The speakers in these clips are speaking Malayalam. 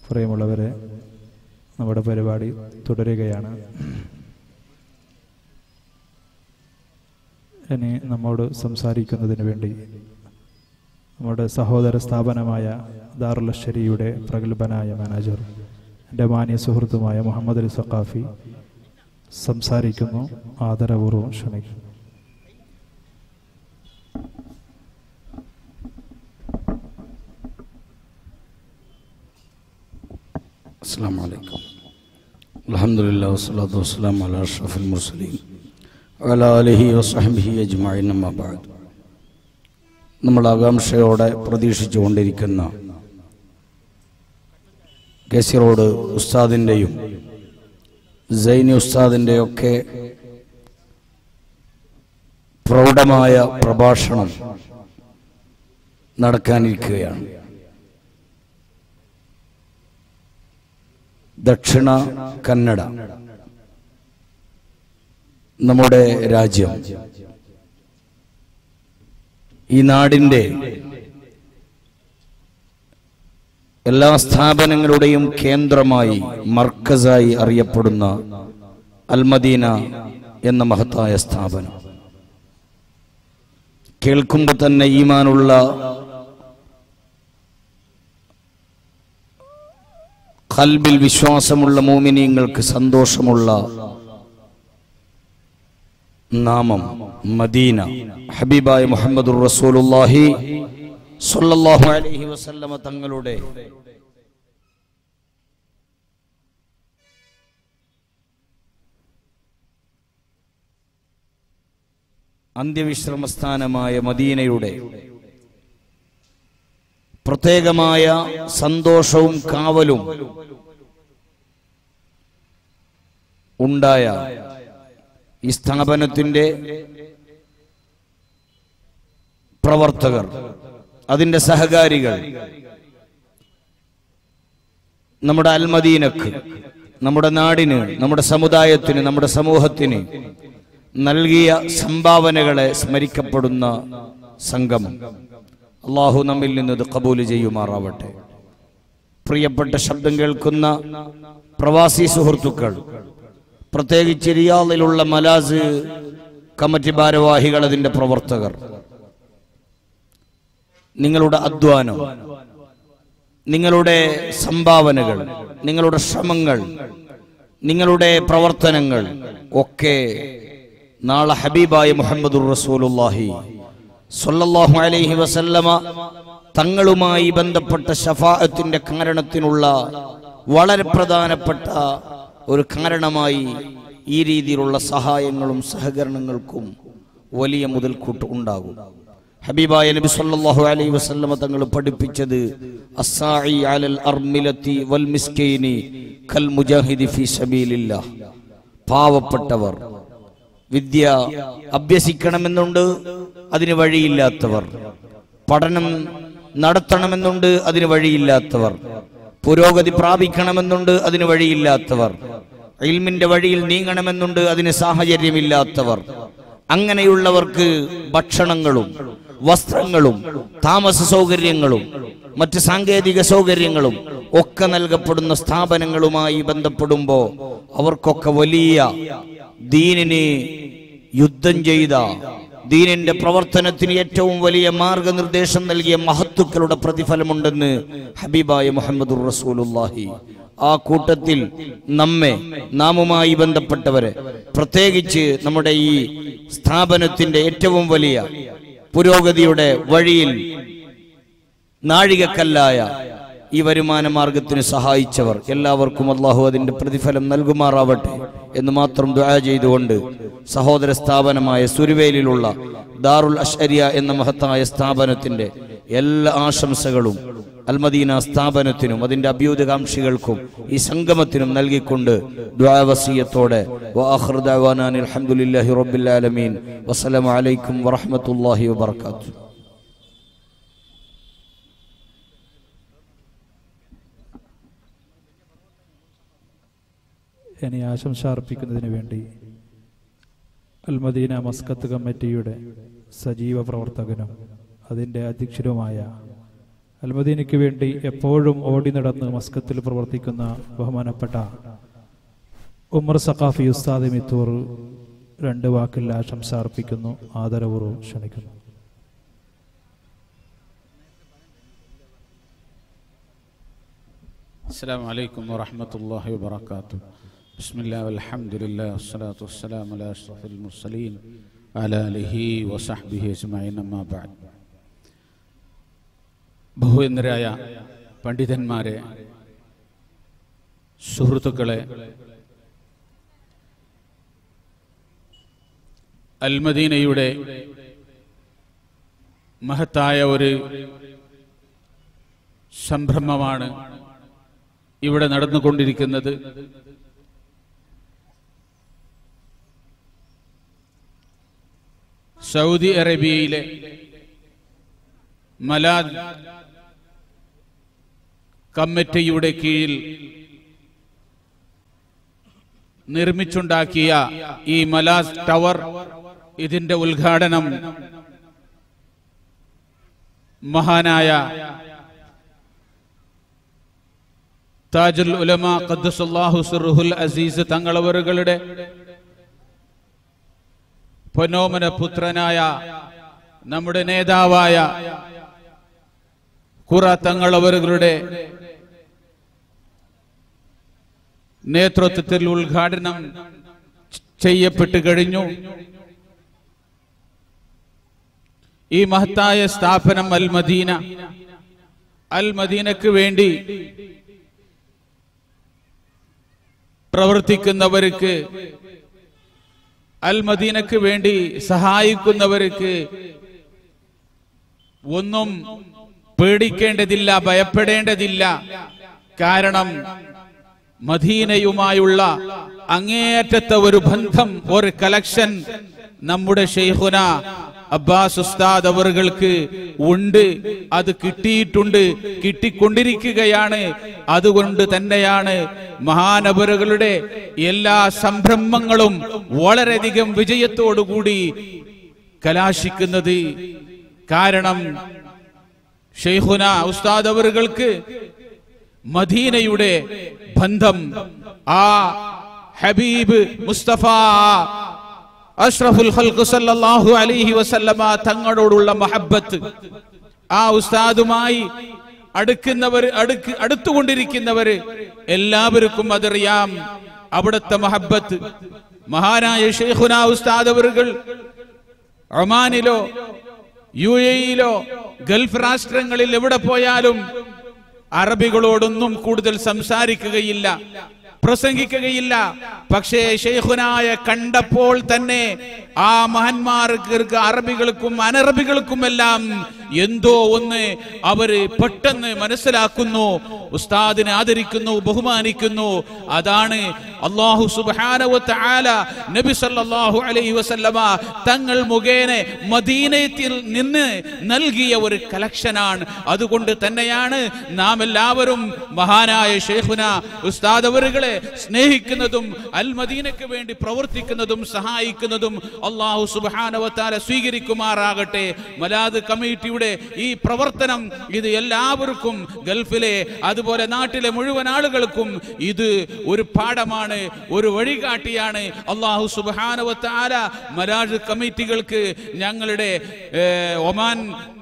പ്രിയമുള്ളവരെ നമ്മുടെ പരിപാടി തുടരുകയാണ് ഇനി നമ്മോട് സംസാരിക്കുന്നതിന് വേണ്ടി നമ്മുടെ സഹോദര സ്ഥാപനമായ ദാറുൽ ശരിയുടെ പ്രഗത്ഭനായ മാനേജർ എൻ്റെ മാന്യ സുഹൃത്തുമായ മുഹമ്മദ് അലി സഖാഫി സംസാരിക്കുന്നു ആദരപൂർവ്വം ക്ഷണിക്കുന്നു السلام عليكم الحمد لله والصلاة والسلام على أشرف المرسلين وعلى آله وصحبه أجمعين أما بعد നമ്മൾ ആകാംക്ഷയോടെ പ്രതീക്ഷിച്ചുകൊണ്ടിരിക്കുന്ന കേസിറോഡ് ഉസ്താദിൻ്റെയും സൈനി ഉസ്താദിൻ്റെയൊക്കെ പ്രൗഢമായ പ്രഭാഷണം നടക്കാനിരിക്കുകയാണ് ദക്ഷിണ കന്നഡ നമ്മുടെ രാജ്യം ഈ നാടിൻ്റെ എല്ലാ സ്ഥാപനങ്ങളുടെയും കേന്ദ്രമായി മർക്കസായി അറിയപ്പെടുന്ന അൽമദീന എന്ന മഹത്തായ സ്ഥാപനം കേൾക്കുമ്പോൾ തന്നെ ഈമാനുള്ള ഖൽബിൽ വിശ്വാസമുള്ള മോമിനിയങ്ങൾക്ക് സന്തോഷമുള്ള നാമം മദീന ഹബീബായ മുഹമ്മദുർ റസൂലുള്ളാഹി സ്വല്ലല്ലാഹു അലൈഹി വസല്ലമ തങ്ങളുടെ അന്ത്യവിശ്രമസ്ഥാനമായ മദീനയുടെ പ്രത്യേകമായ സന്തോഷവും കാവലും ഉണ്ടായ ഈ സ്ഥാപനത്തിൻ്റെ പ്രവർത്തകർ അതിൻ്റെ സഹകാരികൾ നമ്മുടെ അൽമദീനക്ക് നമ്മുടെ നാടിന് നമ്മുടെ സമുദായത്തിന് നമ്മുടെ സമൂഹത്തിന് നൽകിയ സംഭാവനകളെ സ്മരിക്കപ്പെടുന്ന സംഗമം അള്ളാഹു നമ്മിൽ നിന്ന് ഇത് കബൂല് ചെയ്യുമാറാവട്ടെ പ്രിയപ്പെട്ട ശബ്ദം കേൾക്കുന്ന പ്രവാസി സുഹൃത്തുക്കൾ പ്രത്യേകിച്ച് റിയാദിലുള്ള മലാസ് കമ്മിറ്റി ഭാരവാഹികൾ അതിന്റെ പ്രവർത്തകർ നിങ്ങളുടെ അധ്വാനം നിങ്ങളുടെ സംഭാവനകൾ നിങ്ങളുടെ ശ്രമങ്ങൾ നിങ്ങളുടെ പ്രവർത്തനങ്ങൾ ഒക്കെ നാളെ ഹബീബായ മുഹമ്മദുർ റസൂലുള്ളാഹി സല്ലല്ലാഹു അലൈഹി വസല്ലമ തങ്ങളുമായി ബന്ധപ്പെട്ട ഷഫാഅത്തിന്റെ കാരണത്തിനുള്ള വളരെ പ്രധാനപ്പെട്ട ഒരു കാരണമായി ഈ രീതിയിലുള്ള സഹായങ്ങളും സഹകരണങ്ങൾക്കും വലിയ മുതൽക്കൂട്ട് ഉണ്ടാകും ഹബീബായ നബി സല്ലല്ലാഹു അലൈഹി വസല്ലമ തങ്ങൾ പഠിപ്പിച്ചത് അസ്സായി അലൽ അർമിലത്തി വൽ മിസ്കൈനി കൽ മുജാഹിദി ഫീ സബീലില്ലാഹ് പാവപ്പെട്ടവർ വിദ്യ അഭ്യസിക്കണമെന്നുണ്ട് അതിന് വഴിയില്ലാത്തവർ പഠനം നടത്തണമെന്നുണ്ട് അതിന് വഴിയില്ലാത്തവർ പുരോഗതി പ്രാപിക്കണമെന്നുണ്ട് അതിന് വഴിയില്ലാത്തവർ ഇൽമിന്റെ വഴിയിൽ നീങ്ങണമെന്നുണ്ട് അതിന് സാഹചര്യമില്ലാത്തവർ അങ്ങനെയുള്ളവർക്ക് ഭക്ഷണങ്ങളും വസ്ത്രങ്ങളും താമസ സൗകര്യങ്ങളും മറ്റ് സാങ്കേതിക സൗകര്യങ്ങളും ഒക്കെ നൽകപ്പെടുന്ന സ്ഥാപനങ്ങളുമായി ബന്ധപ്പെടുമ്പോൾ അവർക്കൊക്കെ വലിയ ദീനിന് യുദ്ധം ചെയ്ത ദീനിന്റെ പ്രവർത്തനത്തിന് ഏറ്റവും വലിയ മാർഗനിർദ്ദേശം നൽകിയ മഹത്തുക്കളുടെ പ്രതിഫലമുണ്ടെന്ന് ഹബീബായ മുഹമ്മദുർ റസൂലുള്ളാഹി ആ കൂട്ടത്തിൽ നമ്മെ നാമുമായി ബന്ധപ്പെട്ടവരെ പ്രത്യേകിച്ച് നമ്മുടെ ഈ സ്ഥാപനത്തിന്റെ ഏറ്റവും വലിയ പുരോഗതിയുടെ വഴിയിൽ നാഴികക്കല്ലായ ഈ വരുമാന മാർഗത്തിന് സഹായിച്ചവർ എല്ലാവർക്കും അള്ളാഹു അതിന്റെ പ്രതിഫലം നൽകുമാറാവട്ടെ എന്ന് മാത്രം ദുആ ചെയ്തുകൊണ്ട് സഹോദര സ്ഥാപനമായ സുരുവേലിലുള്ള ദാറുൽ അഷ്അരിയ എന്ന മഹത്തായ സ്ഥാപനത്തിന്റെ എല്ലാ ആശംസകളും അൽമദീന സ്ഥാപനത്തിനും അതിന്റെ അഭ്യുതകാംക്ഷികൾക്കും ഈ സംഗമത്തിനും നൽകിക്കൊണ്ട് ദ്വാവസീയത്തോടെ വആഖിറു ദഅവാനാ അൽഹംദുലില്ലാഹി റബ്ബിൽ ആലമീൻ വസ്സലാമു അലൈക്കും വറഹ്മത്തുള്ളാഹി വബറകാതുഹു ഇനി ആശംസ അർപ്പിക്കുന്നതിന് വേണ്ടി അൽമദീന മസ്കത്ത് കമ്മിറ്റിയുടെ സജീവ പ്രവർത്തകനും അതിൻ്റെ അധ്യക്ഷനുമായ അൽമദീനയ്ക്ക് വേണ്ടി എപ്പോഴും ഓടി നടന്ന് മസ്കത്തിൽ പ്രവർത്തിക്കുന്ന ബഹുമാനപ്പെട്ട ഉമർ സഖാഫി ഉസ്താദ് മിത്തൂർ രണ്ട് വാക്കിൽ ആശംസ അർപ്പിക്കുന്നു ആദരപൂർവ്വം ക്ഷണിക്കുന്നു السلام عليكم ورحمة الله وبركاته بسم الله والحمد لله والصلاة والسلام على أشرف المرسلين وعلى آله وصحبه أجمعين أما بعد ബഹുവേന്ദ്രായ പണ്ഡിതന്മാരെ സുഹൃത്തുക്കളെ അൽമദീനയുടെ മഹത്തായ ഒരു സംരംഭമാണ് ഇവിടെ നടന്നുകൊണ്ടിരിക്കുന്നത് സൗദി അറേബ്യയിലെ മലാദ് കമ്മിറ്റിയുടെ കീഴിൽ നിർമ്മിച്ചുണ്ടാക്കിയ ഈ മലാസ് ടവർ ഇതിന്റെ ഉദ്ഘാടനം മഹാനായ താജുൽ ഉലമ ഖദ്ദസുല്ലാഹു സിർഹുൽ അസീസ് തങ്ങളവറുകളുടെ പൊന്നോമന പുത്രനായ നമ്മുടെ നേതാവായ കുറ തങ്ങളവറുകളുടെ നേതൃത്വത്തിൽ ഉദ്ഘാടനം ചെയ്യപ്പെട്ടു കഴിഞ്ഞു ഈ മഹത്തായ സ്ഥാപനം അൽ മദീന അൽ മദീനക്ക് വേണ്ടി പ്രവർത്തിക്കുന്നവർക്ക് അൽ മദീനക്ക് വേണ്ടി സഹായിക്കുന്നവർക്ക് ഒന്നും പേടിക്കേണ്ടതില്ല ഭയപ്പെടേണ്ടതില്ല കാരണം മദീനയുമായുള്ള അങ്ങേയറ്റത്തെ ഒരു ബന്ധം ഒരു കലക്ഷൻ നമ്മുടെ ഷെയ്ഖുന അബ്ബാസ് ഉസ്താദ് അവറുകൾക്ക് ഉണ്ട് അത് കിട്ടിയിട്ടുണ്ട് കിട്ടിക്കൊണ്ടിരിക്കുകയാണ് അതുകൊണ്ട് തന്നെയാണ് മഹാനവറുകളുടെ എല്ലാ സംരംഭങ്ങളും വളരെയധികം വിജയത്തോടുകൂടി കലാശിക്കുന്നത് കാരണം ഷെയ്ഖുന ഉസ്താദ് അവറുകൾക്ക് മദീനയുടെ ബന്ധം ആ ഹബീബ് മുസ്തഫ അഷ്റഫുൽ ഖൽഖ് സല്ലല്ലാഹു അലൈഹി വസല്ലമ തങ്ങളോടുള്ള മഹബ്ബത്ത് ആ ഉസ്താദുമായി അടുക്കുന്നവർ അടുക്ക് അടുത്തുകൊണ്ടിരിക്കുന്നവര് എല്ലാവർക്കും അതറിയാം അവിടുത്തെ മഹബ്ബത്ത് മഹാനായ ഷെയ്ഖുന ഉസ്താദ് അവറുകൾ ഒമാനിലോ യു എയിലോ ഗൾഫ് രാഷ്ട്രങ്ങളിൽ എവിടെ പോയാലും അറബികളോടൊന്നും കൂടുതൽ സംസാരിക്കുകയില്ല പ്രസംഗിക്കുകയില്ല പക്ഷേ ഷെയ്ഖുനായ കണ്ടപ്പോൾ തന്നെ ആ മഹന്മാർക്ക് അറബികൾക്കും അനറബികൾക്കുമെല്ലാം എന്തോ ഒന്ന് അവര് പെട്ടെന്ന് മനസ്സിലാക്കുന്നു ഉസ്താദിനെ ആദരിക്കുന്നു ബഹുമാനിക്കുന്നു അതാണ് അള്ളാഹു സുബാനവത്ത് ആല നബി സല്ലല്ലാഹു അലൈഹി വസല്ലമ തങ്ങൾ മുഖേന മദീനത്തിൽ നിന്ന് നൽകിയ ഒരു കലക്ഷനാണ് അതുകൊണ്ട് തന്നെയാണ് നാം എല്ലാവരും മഹാനായ ഷെയ്ഖുന ഉസ്താദ് അവറുകളെ സ്നേഹിക്കുന്നതും അൽ മദീനയ്ക്ക് വേണ്ടി പ്രവർത്തിക്കുന്നതും സഹായിക്കുന്നതും അള്ളാഹു സുബാനവത്താല സ്വീകരിക്കുമാറാകട്ടെ മലാദ് കമ്മിറ്റിയുടെ ഈ പ്രവർത്തനം ഇത് എല്ലാവർക്കും ഗൾഫിലെ അതുപോലെ നാട്ടിലെ മുഴുവൻ ആളുകൾക്കും ഇത് ഒരു പാഠമാണ് ഒരു വഴികാട്ടിയാണ് അള്ളാഹു സുബാനവത്താല മലാദ് കമ്മിറ്റികൾക്ക് ഞങ്ങളുടെ ഏർ, ഒമാൻ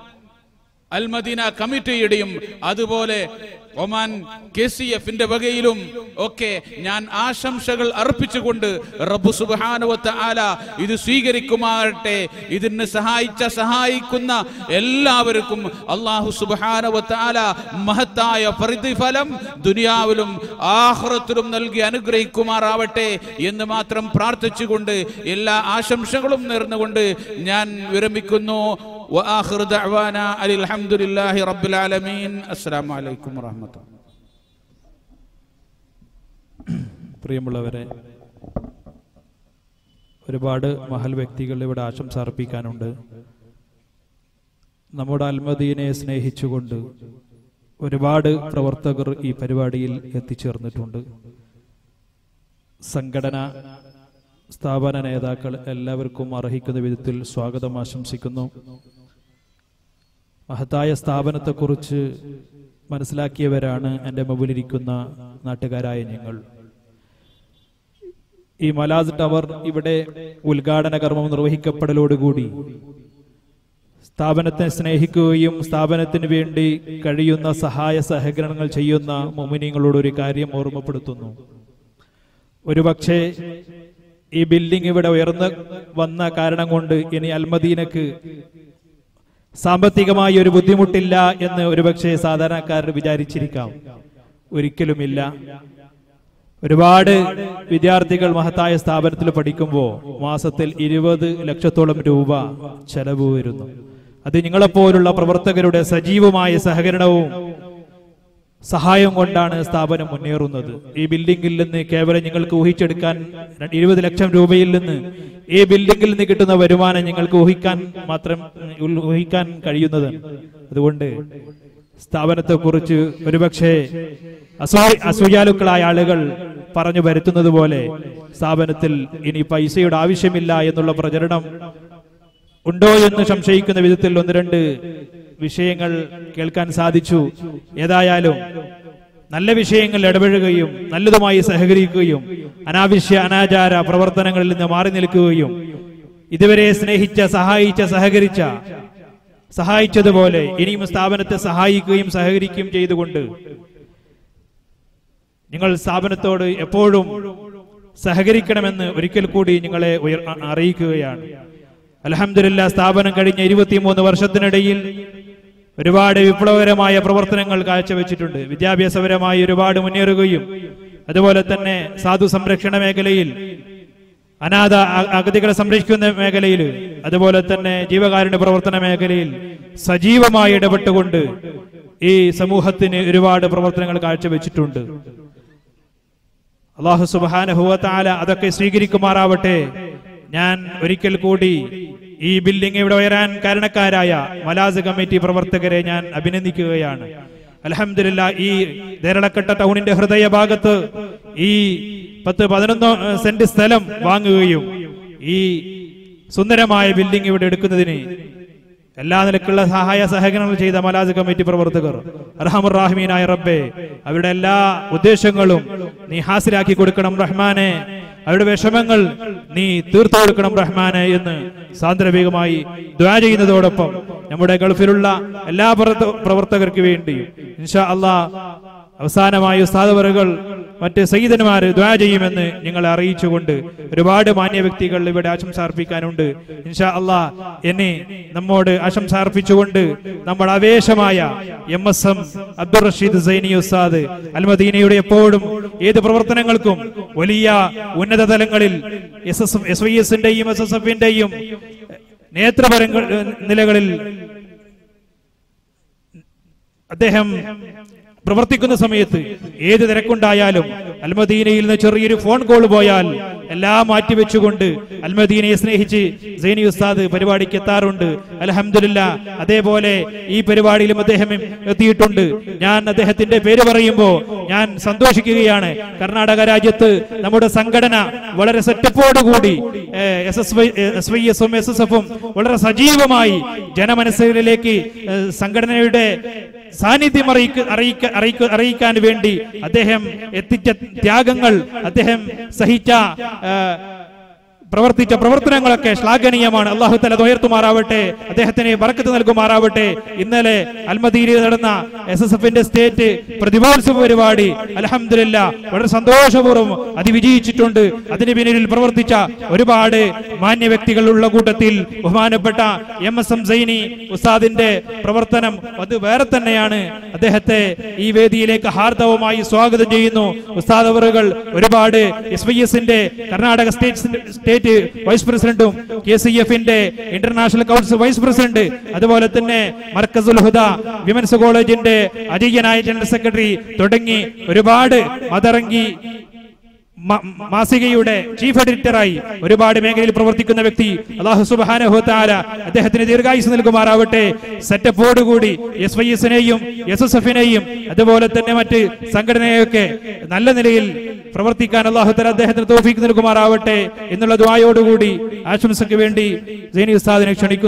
അൽമദീന കമ്മിറ്റിയുടെയും അതുപോലെ ഒമാൻ കെ സി എഫിന്റെ വകയിലും ഒക്കെ ഞാൻ ആശംസകൾ അർപ്പിച്ചുകൊണ്ട് റബ്ബു സുബാനുവത്ത ആല ഇത് സ്വീകരിക്കുമാറട്ടെ ഇതിന് സഹായിച്ച സഹായിക്കുന്ന എല്ലാവർക്കും അള്ളാഹു സുബാനുവത്ത ആല മഹത്തായ പ്രതിഫലം ദുനിയാവിലും ആഹ്റത്തിലും നൽകി അനുഗ്രഹിക്കുമാറാവട്ടെ എന്ന് മാത്രം പ്രാർത്ഥിച്ചുകൊണ്ട് എല്ലാ ആശംസകളും നേർന്നുകൊണ്ട് ഞാൻ വിരമിക്കുന്നു وآخر دعوانا أن الحمد لله رب العالمين السلام عليكم ورحمة الله പ്രിയമുള്ളവരെ ഒരുപാട് മഹൽ വ്യക്തികൾ ഇവിടെ ആശംസ അർപ്പിക്കാനുണ്ട് നമ്മുടെ അൽമദീനെ സ്നേഹിച്ചുകൊണ്ട് ഒരുപാട് പ്രവർത്തകർ ഈ പരിപാടിയിൽ എത്തിച്ചേർന്നിട്ടുണ്ട് സംഘടന സ്ഥാപന നേതാക്കൾ എല്ലാവർക്കും അർഹിക്കുന്ന വിധത്തിൽ സ്വാഗതം ആശംസിക്കുന്നു മഹത്തായ സ്ഥാപനത്തെക്കുറിച്ച് മനസ്സിലാക്കിയവരാണ് എൻ്റെ മുമ്പിലിരിക്കുന്ന നാട്ടുകാരായ ഞങ്ങൾ ഈ മലാസ് ടവർ ഇവിടെ ഉദ്ഘാടന കർമ്മം നിർവഹിക്കപ്പെടലോടുകൂടി സ്ഥാപനത്തെ സ്നേഹിക്കുകയും സ്ഥാപനത്തിന് വേണ്ടി കഴിയുന്ന സഹായ സഹകരണങ്ങൾ ചെയ്യുന്ന മൊമിനിങ്ങളോട് ഒരു കാര്യം ഓർമ്മപ്പെടുത്തുന്നു ഒരുപക്ഷെ ഈ ബിൽഡിംഗ് ഇവിടെ ഉയർന്നു വന്ന കാരണം കൊണ്ട് ഇനി അൽമദീനക്ക് സാമ്പത്തികമായി ഒരു ബുദ്ധിമുട്ടില്ല എന്ന് ഒരുപക്ഷെ സാധാരണക്കാരർ വിചാരിച്ചിരിക്കാം ഒരിക്കലുമില്ല ഒരുപാട് വിദ്യാർത്ഥികൾ മഹത്തായ സ്ഥാപനത്തിൽ പഠിക്കുമ്പോൾ മാസത്തിൽ ഇരുപത് ലക്ഷത്തോളം രൂപ ചെലവ് വരുന്നു അത് നിങ്ങളെപ്പോലുള്ള പ്രവർത്തകരുടെ സജീവമായ സഹകരണവും സഹായം കൊണ്ടാണ് സ്ഥാപനം മുന്നേറുന്നത് ഈ ബിൽഡിംഗിൽ നിന്ന് കേവലം നിങ്ങൾക്ക് ഊഹിച്ചെടുക്കാൻ ഇരുപത് ലക്ഷം രൂപയിൽ നിന്ന് ഈ ബിൽഡിംഗിൽ നിന്ന് കിട്ടുന്ന വരുമാനം നിങ്ങൾക്ക് ഊഹിക്കാൻ മാത്രം ഉം, ഊഹിക്കാൻ കഴിയുന്നത് അതുകൊണ്ട് സ്ഥാപനത്തെ കുറിച്ച് ഒരുപക്ഷെ അസൂ- അസൂയാലുക്കളായ ആളുകൾ പറഞ്ഞു വരുത്തുന്നത് പോലെ സ്ഥാപനത്തിൽ ഇനി പൈസയുടെ ആവശ്യമില്ല എന്നുള്ള പ്രചരണം ഉണ്ടോ എന്ന് സംശയിക്കുന്ന വിധത്തിൽ ഒന്ന് രണ്ട് വിഷയങ്ങൾ കേൾക്കാൻ സാധിച്ചു ഏതായാലും നല്ല വിഷയങ്ങൾ ഇടപെടുകയും നല്ലതുമായി സഹകരിക്കുകയും അനാവശ്യ അനാചാര പ്രവർത്തനങ്ങളിൽ നിന്ന് മാറി നിൽക്കുകയും ഇതുവരെ സ്നേഹിച്ച സഹായിച്ച സഹകരിച്ച സഹായിച്ചതുപോലെ ഇനിയും സ്ഥാപനത്തെ സഹായിക്കുകയും സഹകരിക്കുകയും ചെയ്തുകൊണ്ട് നിങ്ങൾ സ്ഥാപനത്തോട് എപ്പോഴും സഹകരിക്കണമെന്ന് ഒരിക്കൽ കൂടി നിങ്ങളെ ഉയർ അ- അറിയിക്കുകയാണ് അലഹമില്ല സ്ഥാപനം കഴിഞ്ഞ ഇരുപത്തിമൂന്ന് വർഷത്തിനിടയിൽ ഒരുപാട് വിപ്ലവകരമായ പ്രവർത്തനങ്ങൾ കാഴ്ചവെച്ചിട്ടുണ്ട് വിദ്യാഭ്യാസപരമായി ഒരുപാട് മുന്നേറുകയും അതുപോലെ തന്നെ സാധു സംരക്ഷണ മേഖലയിൽ അനാഥ അ- അഗതികളെ സംരക്ഷിക്കുന്ന മേഖലയിൽ അതുപോലെ തന്നെ ജീവകാരുണ്യ പ്രവർത്തന മേഖലയിൽ സജീവമായി ഇടപെട്ടുകൊണ്ട് ഈ സമൂഹത്തിന് ഒരുപാട് പ്രവർത്തനങ്ങൾ കാഴ്ചവെച്ചിട്ടുണ്ട് അള്ളാഹു സുബാനഹുവത്താല അതൊക്കെ സ്വീകരിക്കുമാറാവട്ടെ ഞാൻ ഒരിക്കൽ കൂടി ഈ ബിൽഡിംഗ് ഇവിടെ ഉയരാൻ കാരണക്കാരായ മലാസ് കമ്മിറ്റി പ്രവർത്തകരെ ഞാൻ അഭിനന്ദിക്കുകയാണ് അലഹമില്ല ഈ ദേരളക്കട്ട ടൗണിന്റെ ഹൃദയഭാഗത്ത് ഈ പത്ത് പതിനൊന്ന് സെന്റ് സ്ഥലം വാങ്ങുകയും ഈ സുന്ദരമായ ബിൽഡിംഗ് ഇവിടെ എടുക്കുന്നതിന് എല്ലാ നിലക്കുള്ള സഹായ സഹകരണങ്ങൾ ചെയ്ത മലാസ് കമ്മിറ്റി പ്രവർത്തകർ അർഹമുറാഹിമീനായ റബ്ബെ അവരുടെ എല്ലാ ഉദ്ദേശങ്ങളും നീ ഹാസിലാക്കി കൊടുക്കണം റഹ്മാനെ അവരുടെ വിഷമങ്ങൾ നീ തീർത്തു കൊടുക്കണം റഹ്മാനെ എന്ന് സാന്ദർഭികമായി ദ്വാ ചെയ്യുന്നതോടൊപ്പം നമ്മുടെ ഗൾഫിലുള്ള എല്ലാ പ്രവർത്ത- പ്രവർത്തകർക്ക് വേണ്ടിയും ഇൻഷാ അള്ളാ അവസാനമായി ഉസ്താദവറുകൾ മറ്റ് സയ്യിദന്മാര് ദ്വാ ചെയ്യുമെന്ന് ഞങ്ങളെ അറിയിച്ചുകൊണ്ട് ഒരുപാട് മാന്യ വ്യക്തികൾ ഇവിടെ ആശംസ അർപ്പിക്കാനുണ്ട് ഇൻഷാ അള്ളാ എന്നെ നമ്മോട് ആശംസ അർപ്പിച്ചുകൊണ്ട് നമ്മൾ ആവേശമായ M S M Abdul Rasheed Saini Ustad അൽമദീനയുടെ എപ്പോഴും ഏത് പ്രവർത്തനങ്ങൾക്കും വലിയ ഉന്നത തലങ്ങളിൽ എസ് എസ് എസ് വൈ എസിന്റെയും എസ് എസ് എഫിന്റെയും നേതൃപരങ്ങൾ നിലകളിൽ അദ്ദേഹം പ്രവർത്തിക്കുന്ന സമയത്ത് ഏത് തിരക്കുണ്ടായാലും അൽമദീനയിൽ നിന്ന് ചെറിയൊരു ഫോൺ കോൾ പോയാൽ എല്ലാം മാറ്റിവെച്ചുകൊണ്ട് അൽമദീനയെ സ്നേഹിച്ച് സൈനി ഉസ്താദ് പരിപാടിക്ക് എത്താറുണ്ട് അലഹമില്ല അതേപോലെ ഈ പരിപാടിയിലും അദ്ദേഹം എത്തിയിട്ടുണ്ട് ഞാൻ അദ്ദേഹത്തിന്റെ പേര് പറയുമ്പോൾ ഞാൻ സന്തോഷിക്കുകയാണ് കർണാടക രാജ്യത്ത് നമ്മുടെ സംഘടന വളരെ സെറ്റപ്പോടുകൂടി S S Y S Y എസും എസ് എസ് എഫും വളരെ സജീവമായി ജനമനസ്സുകളിലേക്ക് ഏഹ്, സംഘടനയുടെ സാന്നിധ്യം അറിയിക്ക അറിയിക്ക അറിയിക്ക അറിയിക്കാൻ വേണ്ടി അദ്ദേഹം എത്തിച്ച ത്യാഗങ്ങൾ അദ്ദേഹം സഹിച്ച ആ, പ്രവർത്തിച്ച പ്രവർത്തനങ്ങളൊക്കെ ശ്ലാഘനീയമാണ് അള്ളാഹു തല ഉയർത്തുമാറാവട്ടെ അദ്ദേഹത്തിന് ബറക്കത്ത് നൽകുമാറാവട്ടെ ഇന്നലെ അൽമദീരിൽ നടന്ന എസ് എസ് എഫിന്റെ സ്റ്റേറ്റ് പ്രതിഭോത്സവ പരിപാടി അലഹമില്ല വളരെ സന്തോഷപൂർവ്വം അതിവിജയിച്ചിട്ടുണ്ട് അതിന് പിന്നിൽ പ്രവർത്തിച്ച ഒരുപാട് മാന്യ വ്യക്തികളുള്ള കൂട്ടത്തിൽ ബഹുമാനപ്പെട്ട എം എസ് എം സൈനി ഉസ്താദിന്റെ പ്രവർത്തനം അത് വേറെ തന്നെയാണ് അദ്ദേഹത്തെ ഈ വേദിയിലേക്ക് ഹാർദവമായി സ്വാഗതം ചെയ്യുന്നു ഉസ്താദ് അവറുകൾ ഒരുപാട് എസ് വൈ എസിന്റെ കർണാടക സ്റ്റേറ്റ് സ്റ്റേറ്റ് വൈസ് പ്രസിഡന്റും കെ സി എഫിന്റെ ഇന്റർനാഷണൽ കൗൺസിൽ വൈസ് പ്രസിഡന്റ് അതുപോലെ തന്നെ മർക്കസുൽ ഹുദ വിമൻസ് കോളേജിന്റെ അജയ്യനായ ജനറൽ സെക്രട്ടറി തുടങ്ങി ഒരുപാട് മതറങ്ങി മ- മാസികയുടെ ചീഫ് എഡിറ്ററായി ഒരുപാട് മേഖലയിൽ പ്രവർത്തിക്കുന്ന വ്യക്തി അള്ളാഹു സുബാനഹുത്താല അദ്ദേഹത്തിന് ദീർഘായുസ് നൽകുമാറാവട്ടെ സെറ്റപ്പോടുകൂടി എസ് വൈ എസിനെയും എസ് എസ് എഫിനെയും അതുപോലെ തന്നെ മറ്റ് സംഘടനയൊക്കെ നല്ല നിലയിൽ പ്രവർത്തിക്കാൻ അള്ളാഹു തല അദ്ദേഹത്തിന് തോഫീക്ക് നൽകുമാറാവട്ടെ എന്നുള്ള ദ്വായോടുകൂടി ആശംസയ്ക്ക് വേണ്ടി സൈനി ഉസ്താദിനെ ക്ഷണിക്കുന്നു